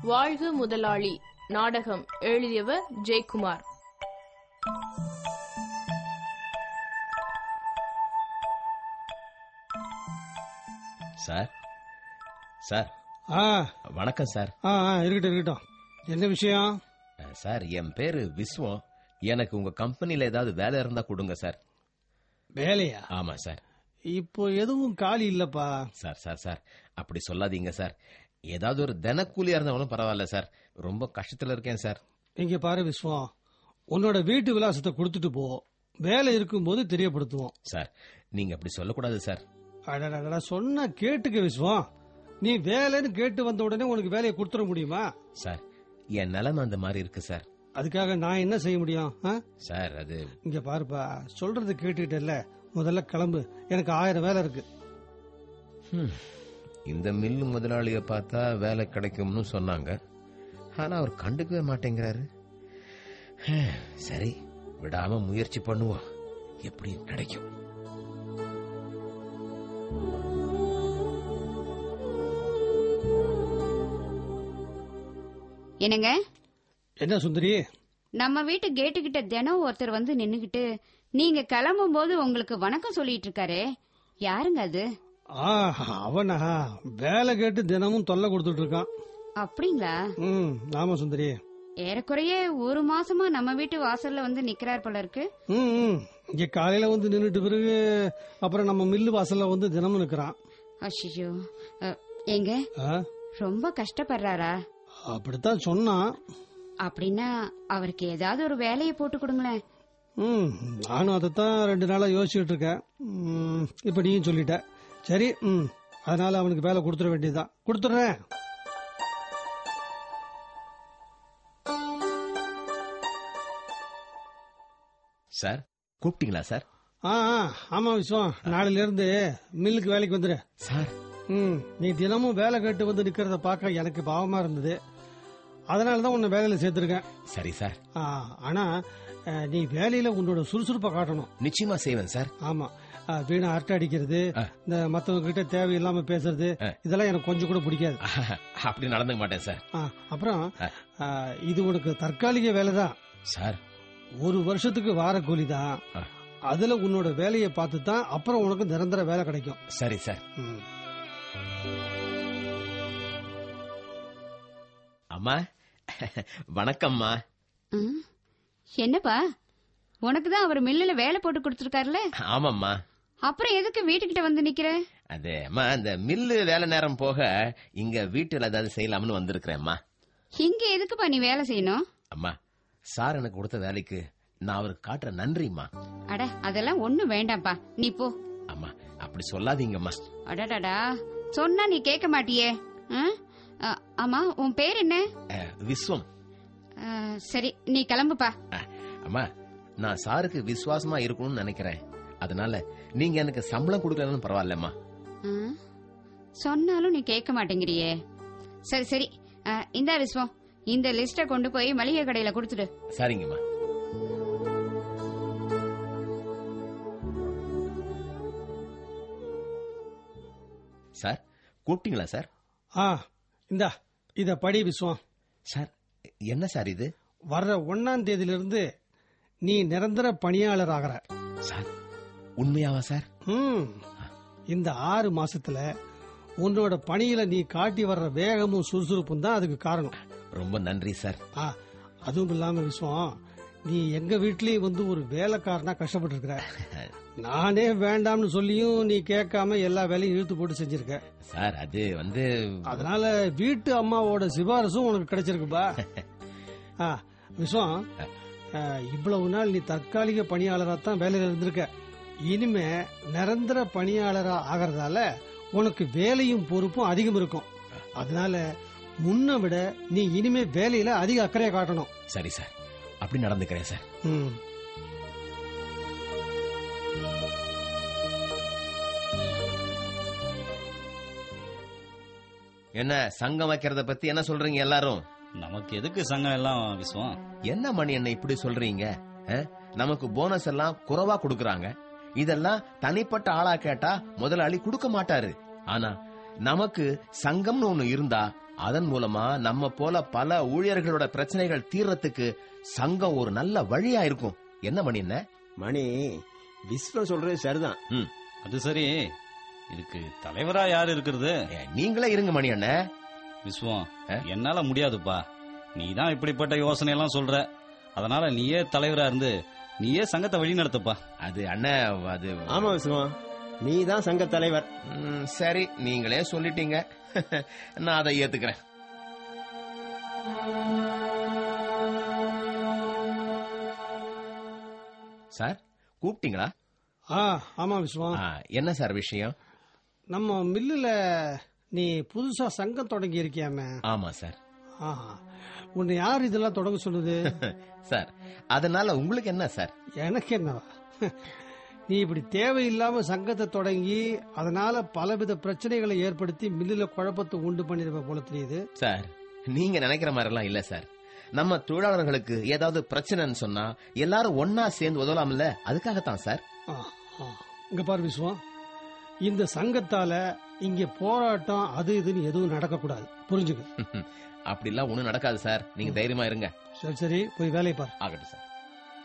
வாழ்க முதலாளி நாடகம் எழுதியவர் ஜெயக்குமார் சார் சார் ஆ வணக்கம் சார் ஆ ஆ, இருக்கட்டும் இருக்கட்டும் என்ன விஷயம் அஹ், சார் என் பேரு விஸ்வம் எனக்கு உங்க கம்பெனில ஏதாவது வேலை இருந்தா கொடுங்க சார் வேலையா ஆமா சார் இப்போ எதுவும் காலி இல்லப்பா சார் சார் சார் அப்படி சொல்லாதீங்க சார் ஏதாவது ஒரு தினக்கூலியா இருந்தாலும் பரவாயில்ல சார் ரொம்ப கஷ்டத்துல இருக்கேன் சார் இங்க பாரு விஸ்வம் உன்னோட வீட்டு விலாசத்தை கொடுத்துட்டு போ வேலை இருக்கும்போது தெரியப்படுத்துவோம் சார் நீங்க அப்படி சொல்லக்கூடாது சார் அடடடடா சொன்னா கேட்டுக்க விஸ்வம் நீ வேலைன்னு கேட்டு வந்த உடனே உனக்கு வேலையை கொடுத்துட முடியுமா சார் என் நிலைமை அந்த மாதிரி இருக்கு சார் அதுக்காக நான் என்ன செய்ய முடியும் ஆ? சார் அது இங்க பாருப்பா சொல்றது கேட்டுக்கிட்டல முதல்ல கிளம்பு எனக்கு ஆயிரம் வேலை இருக்கு ஹம், இந்த மில்லு முதலாளிய பார்த்தா வேலை கிடைக்கும்னு சொன்னாங்க ஆனா அவர் கண்டுக்கவே மாட்டேங்கிறாரு ஹம், சரி விடாம முயற்சி பண்ணுவோம் எப்படி கிடைக்கும் என்னங்க என்ன சுந்தரி நம்ம வீட்டு கேட்டு கிட்ட தினம் ஒருத்தர் வந்து நின்னுகிட்டு நீங்க கிளம்பும் போது உங்களுக்கு வணக்கம் சொல்லிட்டு இருக்காரு யாருங்க அது ஆ அவனா வேலை கேட்டு தினமும் தொல்லை கொடுத்துட்டு இருக்கான் அப்படிங்களா ம் ஆமா சுந்தரி ஏறக்குறைய ஒரு மாசமா நம்ம வீட்டு வாசல்ல வந்து நிக்கிறார் போல இருக்கு ம், ம். இங்க காலையில வந்து நின்னுட்டு பிறகு அப்புறம் நம்ம மில்லு வாசல்ல வந்து தினமும் நிக்கிறான் அஷிஷோ எங்க ஆ, ரொம்ப கஷ்டப்படுறாரா அப்படித்தான் சொன்னான் அப்படின்னா அவருக்கு ஏதாவது ஒரு வேலையை போட்டு கொடுங்களேன் ம் நானும் அதைத்தான் ரெண்டு நாளா யோசிச்சுட்டு இருக்கேன் ம், இப்ப நீயும் சொல்லிட்ட சரி ம் அதனால அவனுக்கு வேலை கொடுத்துட வேண்டியதுதான் கொடுத்துட்றேன் சார் கூப்பிட்டீங்களா சார் ஆ ஆ, ஆமா விஸ்வம் நாளையில இருந்து மில்லுக்கு வேலைக்கு வந்துரு சார் ம் நீ தினமும் வேலை கேட்டு வந்து நிக்கிறத பார்க்க எனக்கு பாவமா இருந்தது அதனால தான் உன்னை வேலையில சேர்த்திருக்கேன் சரி சார் ஆ, ஆனா அஹ், நீ வேலையில உன்னோட சுறுசுறுப்பை காட்டணும் நிச்சயமா செய்வேன் சார் ஆமா அஹ், வீணா அரட்டை அடிக்கிறது ஆ. இந்த மத்தவங்க கிட்ட தேவையில்லாம பேசுறது ஆ. இதெல்லாம் எனக்கு கொஞ்சம் கூட பிடிக்காது அப்படி நடந்துக்க மாட்டேன் சார் ஆ, அப்புறம் ஆ. அஹ், இது உனக்கு தற்காலிக வேலை தான் சார் ஒரு வருஷத்துக்கு வார கூலி தான் ஆ. அதுல உன்னோட வேலையை பார்த்து தான் அப்புறம் உனக்கு நிரந்தர வேலை கிடைக்கும் சரி சார் ம். அம்மா வணக்கம்மா ம். என்னப்பா உனக்கு தான் அவர் மில்லுல வேலை போட்டு கொடுத்துருக்காருல ஆமாம்மா அப்புறம் எதுக்கு வீட்டுக்கிட்ட வந்து நிக்கிற அது அம்மா இந்த மில்லு வேலை நேரம் போக இங்க வீட்டுல ஏதாவது செய்யலாம்னு வந்திருக்கிறேன்மா இங்க எதுக்குப்பா நீ வேலை செய்யணும் அம்மா சார் எனக்கு கொடுத்த வேலைக்கு நான் அவருக்கு காட்டுற நன்றிம்மா அட அதெல்லாம் ஒண்ணும் வேண்டாம்ப்பா நீ போ அம்மா அப்படி சொல்லாதீங்கம்மா அடடடா சொன்னா நீ கேட்க மாட்டியே ஆ? ஆ, ஆமா உன் பேர் என்ன அஹ், விஸ்வம் ஆ, சரி நீ கிளம்புப்பா அஹ், அம்மா நான் சாருக்கு விசுவாசமா இருக்கணும்னு நினைக்கிறேன் அதனால நீங்க எனக்கு சம்பளம் கொடுக்கலன்னு பரவாயில்லம்மா ஆ? சொன்னாலும் நீ கேட்க மாட்டேங்கிறியே சரி சரி ஆ, இந்தா விஸ்வம் இந்த லிஸ்ட கொண்டு போய் மளிகை கடையில கொடுத்துடு சரிங்கம்மா சார் கூப்பிட்டீங்களா சார் ஆ இந்தா இத படி விஸ்வம் சார் என்ன சார் இது வர்ற ஒன்னாம் தேதியில இருந்து நீ நிரந்தர பணியாளர் ஆகிற சார் உண்மையாவா சார் ம். இந்த ஆறு மாசத்துல உன்னோட பணியில நீ காட்டி வர்ற வேகமும் சுறுசுறுப்பும் தான் அதுக்கு காரணம் ரொம்ப நன்றி சார் ஆ, அதுவும் இல்லாம விஸ்வம் நீ எங்க வீட்லயும் வந்து ஒரு வேலைக்காரனா கஷ்டப்பட்டு இருக்கிற நானே வேண்டாம்னு சொல்லியும் நீ கேட்காம எல்லா வேலையும் இழுத்து போட்டு செஞ்சிருக்க சார் அது வந்து அதனால வீட்டு அம்மாவோட சிபாரிசும் உனக்கு கிடைச்சிருக்குப்பா ஆ, விஸ்வம் ஆ, இவ்வளவு நாள் நீ தற்காலிக பணியாளரா தான் வேலையில இருந்திருக்க இனிமே நிரந்தர பணியாளரா ஆகிறதால உனக்கு வேலையும் பொறுப்பும் அதிகம் இருக்கும் அதனால முன்ன விட நீ இனிமே வேலையில அதிக அக்கறையை காட்டணும் சரி சார் அப்படி நடந்துக்கிறேன் சார் ம். என்ன சங்கம் வைக்கிறத பத்தி என்ன சொல்றீங்க எல்லாரும் நமக்கு எதுக்கு சங்கம் எல்லாம் விஸ்வம் என்ன மணி என்ன இப்படி சொல்றீங்க அஹ்? நமக்கு போனஸ் எல்லாம் குறைவா கொடுக்கறாங்க இதெல்லாம் தனிப்பட்ட ஆளா கேட்டா முதலாளி கொடுக்க மாட்டாரு ஆனா நமக்கு சங்கம்னு ஒண்ணு இருந்தா அதன் மூலமா நம்ம போல பல ஊழியர்களோட பிரச்சனைகள் தீர்றதுக்கு சங்கம் ஒரு நல்ல வழியா இருக்கும் என்ன மணி என்ன மணி விஸ்வம் சொல்றது சரிதான் அது சரி இதுக்கு தலைவரா யார் இருக்கிறது ஏ, நீங்களே இருங்க மணி அண்ணன் விஸ்வம் ஆ? என்னால முடியாதுப்பா நீ தான் இப்படிப்பட்ட யோசனை எல்லாம் சொல்ற அதனால நீயே தலைவரா இருந்து நீயே சங்கத்தை வழி நடத்துப்பா அது அண்ணன் அது ஆமா விஸ்வம் நீ தான் சங்க தலைவர் ம், சரி நீங்களே சொல்லிட்டீங்க நான் அதை ஏத்துக்கிறேன் சார் கூப்பிட்டீங்களா ஆ ஆமா விஸ்வம் ஆ, என்ன சார் விஷயம் நம்ம மில்லுல நீ புதுசா சங்கம் தொடங்கி இருக்கியாமே ஆமா சார் ஆஹா உன்னை யார் இதெல்லாம் தொடங்க சொன்னது சார் அதனால உங்களுக்கு என்ன சார் எனக்கு என்னவா நீ இப்படி தேவையில்லாம சங்கத்தை தொடங்கி அதனால பலவித பிரச்சனைகளை ஏற்படுத்தி மில்லுல குழப்பத்தை உண்டு பண்ணிருப்ப போல தெரியுது சார் நீங்க நினைக்கிற மாதிரிலாம் இல்ல சார் நம்ம தொழிலாளர்களுக்கு ஏதாவது பிரச்சனைன்னு சொன்னா எல்லாரும் ஒன்னா சேர்ந்து உதவலாம்ல அதுக்காகத்தான் சார் ஆ, ஆ. இங்க பாரு விஸ்வம் இந்த சங்கத்தால இங்க போராட்டம் அது இதுன்னு எதுவும் நடக்கக்கூடாது புரிஞ்சுக்க அப்படிலாம் ஒண்ணும் நடக்காது சார் நீங்க தைரியமா இருங்க சரி சரி போய் வேலையை பாரு ஆகட்டும் சார்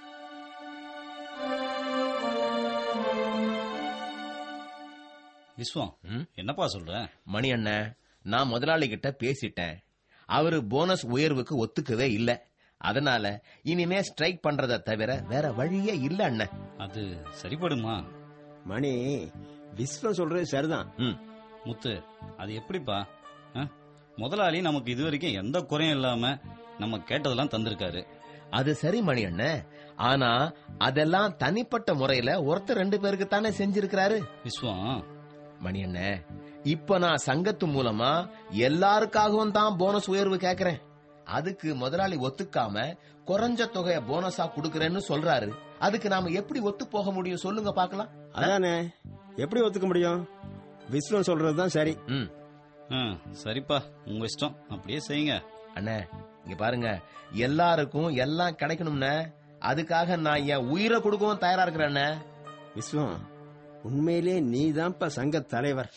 விஸ்வம் ம்? என்னப்பா சொல்ற மணி அண்ணன் நான் முதலாளி கிட்ட பேசிட்டேன் அவரு போனஸ் உயர்வுக்கு ஒத்துக்கவே இல்ல அதனால இனிமே ஸ்ட்ரைக் பண்றத தவிர வேற வழியே இல்ல அண்ணன் அது சரிப்படுமா மணி விஸ்வம் சொல்றது சரிதான் ம், முத்து அது எப்படிப்பா ஆ? முதலாளி நமக்கு இது வரைக்கும் எந்த குறையும் இல்லாம நம்ம கேட்டதெல்லாம் தந்திருக்காரு அது சரி மணி அண்ணன் ஆனா அதெல்லாம் தனிப்பட்ட முறையில ஒருத்தர் ரெண்டு பேருக்கு தானே செஞ்சிருக்கிறாரு விஸ்வம் மணி அண்ணன் இப்ப நான் சங்கத்து மூலமா எல்லாருக்காகவும் தான் போனஸ் உயர்வு கேக்குறேன் அதுக்கு முதலாளி ஒத்துக்காம குறைஞ்ச தொகையை போனஸா குடுக்கறேன்னு சொல்றாரு அதுக்கு நாம எப்படி ஒத்து போக முடியும் சொல்லுங்க பாக்கலாம் அதானே எப்படி ஒத்துக்க முடியும் விஸ்வம் சொல்றதுதான் சரி ம் ஆ, சரிப்பா உங்க இஷ்டம் அப்படியே செய்யுங்க அண்ணே இங்க பாருங்க எல்லாருக்கும் எல்லாம் கிடைக்கணும்னே அதுக்காக நான் என் உயிரை கொடுக்கவும் தயாரா இருக்கிறேன் அண்ணே. விஸ்வம் உண்மையிலே நீ தான்ப்பா சங்க தலைவர்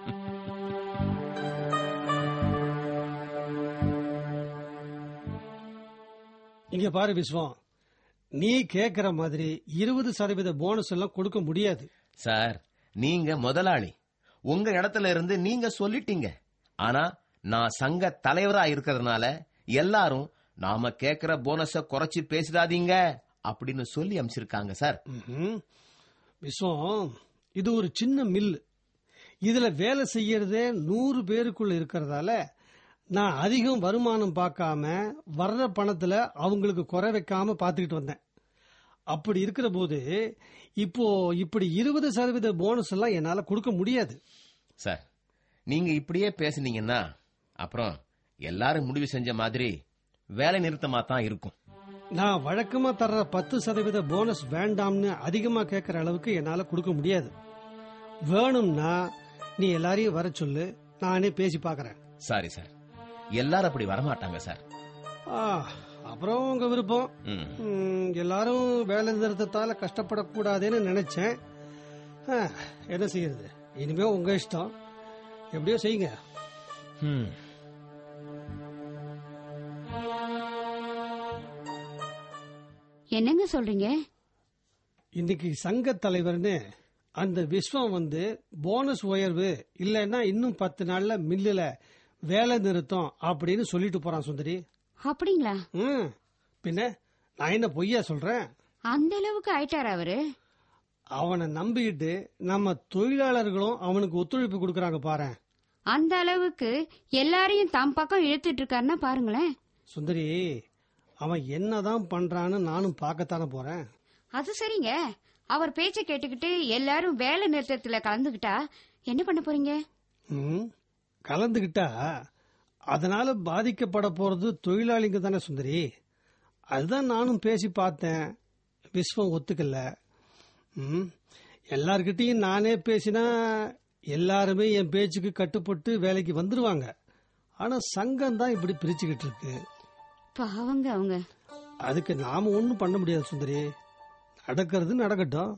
இங்க பாரு விஸ்வம் நீ கேக்குற மாதிரி இருபது சதவீத போனஸ் எல்லாம் கொடுக்க முடியாது சார் நீங்க முதலாளி உங்க இடத்துல இருந்து நீங்க சொல்லிட்டீங்க ஆனா நான் சங்க தலைவரா இருக்கிறதுனால எல்லாரும் நாம கேக்குற போனஸ குறைச்சு பேசிடாதீங்க அப்படின்னு சொல்லி அமைச்சிருக்காங்க சார் ம்ஹும். விஸ்வம் இது ஒரு சின்ன மில் இதுல வேலை செய்யறதே நூறு பேருக்குள்ள இருக்கிறதால நான் அதிகம் வருமானம் பார்க்காம வர்ற பணத்துல அவங்களுக்கு குறை வைக்காம பார்த்துக்கிட்டு வந்தேன் அப்படி இருக்கிற போது இப்போ இப்படி இருபது சதவீத போனஸ் எல்லாம் என்னால கொடுக்க முடியாது சார் நீங்க இப்படியே பேசுனீங்கன்னா அப்புறம் எல்லாரும் முடிவு செஞ்ச மாதிரி வேலை நிறுத்தமா தான் இருக்கும் நான் வழக்கமா தர்ற பத்து சதவீத போனஸ் வேண்டாம்னு அதிகமா கேட்கற அளவுக்கு என்னால கொடுக்க முடியாது வேணும்னா நீ எல்லாரையும் வர சொல்லு நானே பேசி பார்க்கறேன் சாரி சார் எல்லாரும் அப்படி வரமாட்டாங்க சார் ஆ, அப்புறம் உங்க விருப்பம் ம். ம், எல்லாரும் வேலை நிறுத்தத்தால கஷ்டப்படக்கூடாதுன்னு நினைச்சேன் ஆ, என்ன செய்யறது இனிமே உங்க இஷ்டம் எப்படியோ செய்யுங்க ம். என்னங்க சொல்றீங்க இன்னைக்கு சங்க தலைவர்னு அந்த விஸ்வம் வந்து போனஸ் உயர்வு இல்லைன்னா இன்னும் பத்து நாள்ல மில்லுல வேலை நிறுத்தம் அப்படின்னு சொல்லிட்டு போறான் சுந்தரி அப்படிங்களா ம் பின்ன நான் என்ன பொய்யா சொல்றேன் அந்த அளவுக்கு ஆயிட்டாரா அவரு அவனை நம்பிக்கிட்டு நம்ம தொழிலாளர்களும் அவனுக்கு ஒத்துழைப்பு கொடுக்கறாங்க பாரேன் அந்த அளவுக்கு எல்லாரையும் தம் பக்கம் இழுத்துட்டு இருக்காருன்னா பாருங்களேன் சுந்தரி அவன் என்னதான் பண்றான்னு நானும் பார்க்கத்தானே போறேன் அது சரிங்க அவர் பேச்ச கேட்டுக்கிட்டு எல்லாரும் வேலை நிறுத்தத்துல கலந்துகிட்டா என்ன பண்ண போறீங்க ம், கலந்துகிட்டா அதனால பாதிக்கப்பட போறது தொழிலாளிங்க தானே சுந்தரி அதுதான் நானும் பேசி பார்த்தேன் விஸ்வம் ஒத்துக்கல ம், எல்லார்கிட்டயும் நானே பேசினா எல்லாருமே என் பேச்சுக்கு கட்டுப்பட்டு வேலைக்கு வந்துருவாங்க ஆனா சங்கம் தான் இப்படி பிரிச்சுக்கிட்டு இருக்கு பாவங்க அவங்க அதுக்கு நாம ஒன்றும் பண்ண முடியாது சுந்தரி நடக்கிறது நடக்கட்டும்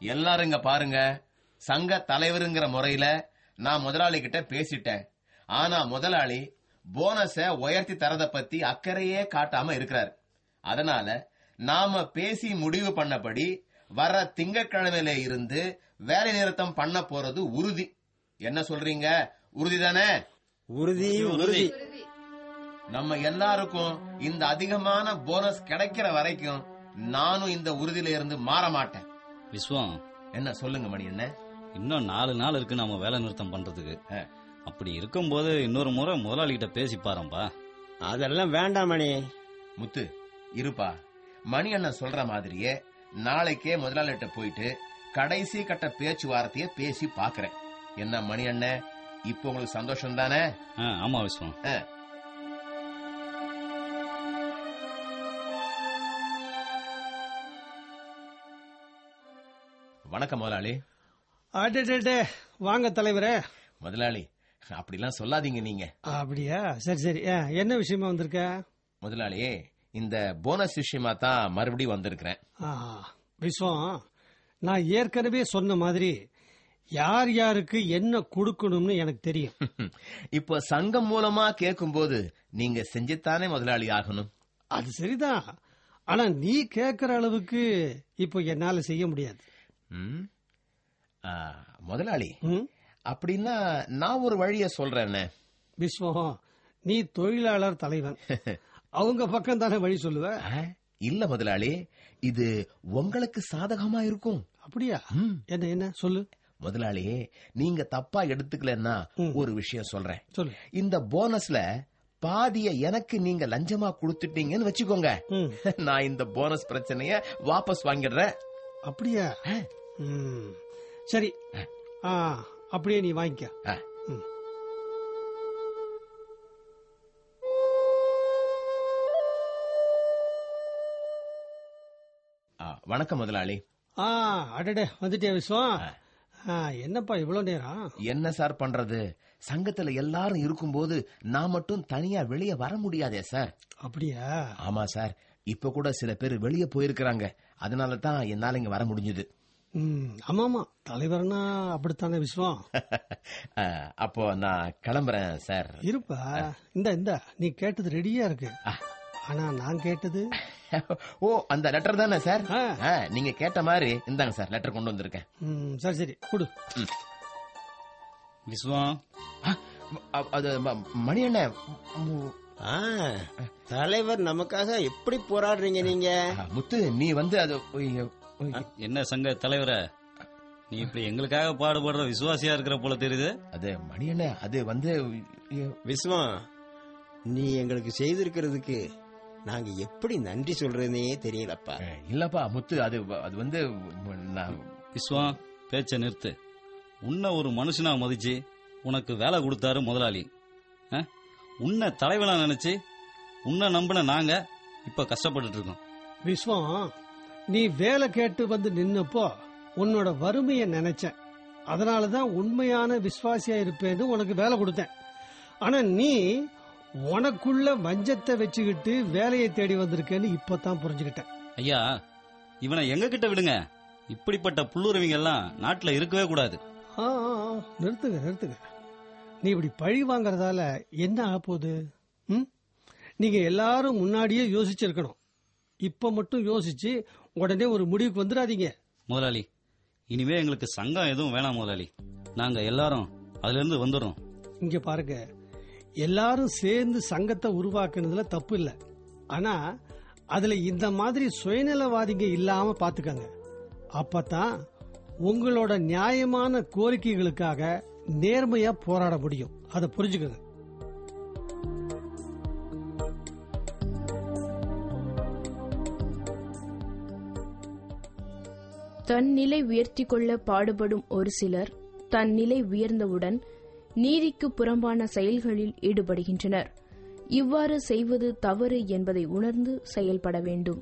எல்லாரும் இங்க பாருங்க சங்க தலைவருங்கிற முறையில நான் முதலாளி கிட்ட பேசிட்டேன் ஆனா முதலாளி போனஸ உயர்த்தி தரத பத்தி அக்கறையே காட்டாம இருக்கிறார் அதனால நாம பேசி முடிவு பண்ணபடி வர திங்கட்கிழமையில இருந்து வேலை நிறுத்தம் பண்ண போறது உறுதி என்ன சொல்றீங்க உறுதி தானே உறுதி உறுதி நம்ம எல்லாருக்கும் இந்த அதிகமான போனஸ் கிடைக்கிற வரைக்கும் நானும் இந்த உறுதியில இருந்து மாற மாட்டேன் விஸ்வம் என்ன சொல்லுங்க மணி என்ன இன்னும் நாலு நாள் இருக்கு நம்ம வேலை நிறுத்தம் பண்றதுக்கு ஆ. அப்படி இருக்கும்போது இன்னொரு முறை முதலாளி கிட்ட பேசி பாருப்பா அதெல்லாம் வேண்டாம் மணி முத்து இருப்பா மணி அண்ணன் சொல்ற மாதிரியே நாளைக்கே முதலாளிகிட்ட போயிட்டு கடைசி கட்ட பேச்சுவார்த்தைய பேசி பாக்குறேன் என்ன மணி அண்ணன் இப்போ உங்களுக்கு சந்தோஷம் தானே ஆ, ஆமா விஸ்வம் வணக்கம் முதலாளி அடே வாங்க தலைவரே முதலாளி அப்படிலாம் சொல்லாதீங்க நீங்க அப்படியா சரி சரி ஆ, என்ன விஷயமா வந்திருக்க முதலாளி இந்த போனஸ் விஷயமா தான் மறுபடியும் வந்திருக்கிறேன் ஆ, விஸ்வம் நான் ஏற்கனவே சொன்ன மாதிரி யார் யாருக்கு என்ன கொடுக்கணும்னு எனக்கு தெரியும் இப்போ சங்கம் மூலமா கேட்கும்போது நீங்க செஞ்சுத்தானே முதலாளி ஆகணும் அது சரிதான் ஆனா நீ கேக்குற அளவுக்கு இப்போ என்னால செய்ய முடியாது ம்? ஆ, முதலாளி ம்? அப்படின்னா நான் ஒரு வழிய சொல்றேன்னு விஸ்வம் நீ தொழிலாளர் தலைவன் அவங்க பக்கம் தானே வழி சொல்லுவ இல்ல முதலாளி இது உங்களுக்கு சாதகமா இருக்கும் அப்படியா ம். என்ன என்ன சொல்லு முதலாளி நீங்க தப்பா எடுத்துக்கலன்னா ம். ஒரு விஷயம் சொல்றேன் சொல்லு இந்த போனஸ்ல பாதிய எனக்கு நீங்க லஞ்சமா கொடுத்துட்டீங்கன்னு வச்சுக்கோங்க ம். நான் இந்த போனஸ் பிரச்சனைய வாபஸ் வாங்கிடுறேன் அப்படியா ம். சரி ஆ அப்படியே நீ வாங்கிக்க ஆ. ம். ஆ, வணக்கம் முதலாளி ஆ அடடே வந்துட்டியா விஸ்வம் ஆ, என்னப்பா இவ்வளவு நேரம் என்ன சார் பண்றது சங்கத்துல எல்லாரும் இருக்கும்போது நான் மட்டும் தனியா வெளியே வர முடியாதே சார் அப்படியா ஆமா சார் இப்ப கூட சில பேர் வெளியே போயிருக்கிறாங்க அதனால தான் என்னால இங்க வர முடிஞ்சது ம் ஆமாமா தலைவர்னா அப்படித்தானே விஸ்வம் அஹ், அப்போ நான் கிளம்புறேன் சார் இருப்பா இந்த இந்த நீ கேட்டது ரெடியா இருக்கு ஆ. ஆனா நான் கேட்டது ஓ அந்த லெட்டர் தானே சார் ஆ. ஆ, நீங்க கேட்ட மாதிரி இந்தாங்க சார் லெட்டர் கொண்டு வந்திருக்கேன் ம், சரி சரி கொடு விஸ்வம் ஆ, அ- அது ம- மணி அண்ணன் மு- ஆ, தலைவர் நமக்காக எப்படி போராடுறீங்க நீங்க ஆ, முத்து நீ வந்து அது ஒய், ஒய், என்ன சங்க தலைவர நீ இப்படி எங்களுக்காக பாடுபடுற விசுவாசியா இருக்கிற போல தெரியுது அது மணி அண்ணன் அது வந்து ஐயோ, விஸ்வம் நீ எங்களுக்கு செய்திருக்கிறதுக்கு நாங்க எப்படி நன்றி சொல்றதுனே தெரியலப்பா அஹ், இல்லப்பா முத்து அது அது வந்து நான் விஸ்வம் பேச்ச நிறுத்து உன்னை ஒரு மனுஷனா மதிச்சு உனக்கு வேலை கொடுத்தாரு முதலாளி ஆ? உன்னை தலைவனா நினைச்சு உன்னை நம்பின நாங்க இப்ப கஷ்டப்பட்டுட்டு இருக்கோம் விஸ்வம் நீ வேலை கேட்டு வந்து நின்னப்போ உன்னோட வறுமையை நினைச்சேன் அதனாலதான் உண்மையான விசுவாசியா இருப்பேன்னு உனக்கு வேலை கொடுத்தேன் ஆனா நீ உனக்குள்ள வஞ்சத்தை வச்சுக்கிட்டு வேலையை தேடி வந்திருக்கேன்னு இப்பதான் புரிஞ்சுக்கிட்டேன் ஐயா இவனை எங்க கிட்ட விடுங்க இப்படிப்பட்ட புல்லுறவிங்க எல்லாம் நாட்டுல இருக்கவே கூடாது ஆ, ஆ, ஆ, நிறுத்துங்க நிறுத்துங்க நீ இப்படி பழி வாங்குறதால என்ன ஆக போகுது ம்? நீங்க எல்லாரும் முன்னாடியே யோசிச்சிருக்கணும் இப்ப மட்டும் யோசிச்சு உடனே ஒரு முடிவுக்கு வந்துடாதீங்க முதலாளி இனிமே எங்களுக்கு சங்கம் எதுவும் வேணாம் முதலாளி நாங்க எல்லாரும் அதுல இருந்து வந்துடுறோம் இங்க பாருங்க எல்லாரும் சேர்ந்து சங்கத்தை உருவாக்குனதுல தப்பு இல்ல ஆனா அதுல இந்த மாதிரி சுயநலவாதிங்க இல்லாம பாத்துக்கங்க அப்பதான் உங்களோட நியாயமான கோரிக்கைகளுக்காக நேர்மையா போராட முடியும் அதை புரிஞ்சுக்கங்க தன் நிலை உயர்த்தி கொள்ள பாடுபடும் ஒரு சிலர் தன் நிலை உயர்ந்தவுடன் நீதிக்கு புறம்பான செயல்களில் ஈடுபடுகின்றனர் இவ்வாறு செய்வது தவறு என்பதை உணர்ந்து செயல்பட வேண்டும்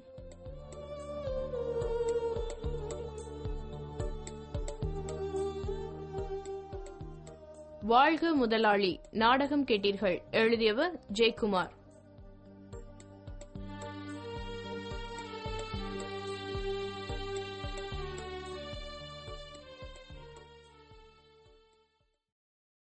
வாழ்க முதலாளி நாடகம் கேட்டீர்கள் எழுதியவர் ஜெயக்குமார்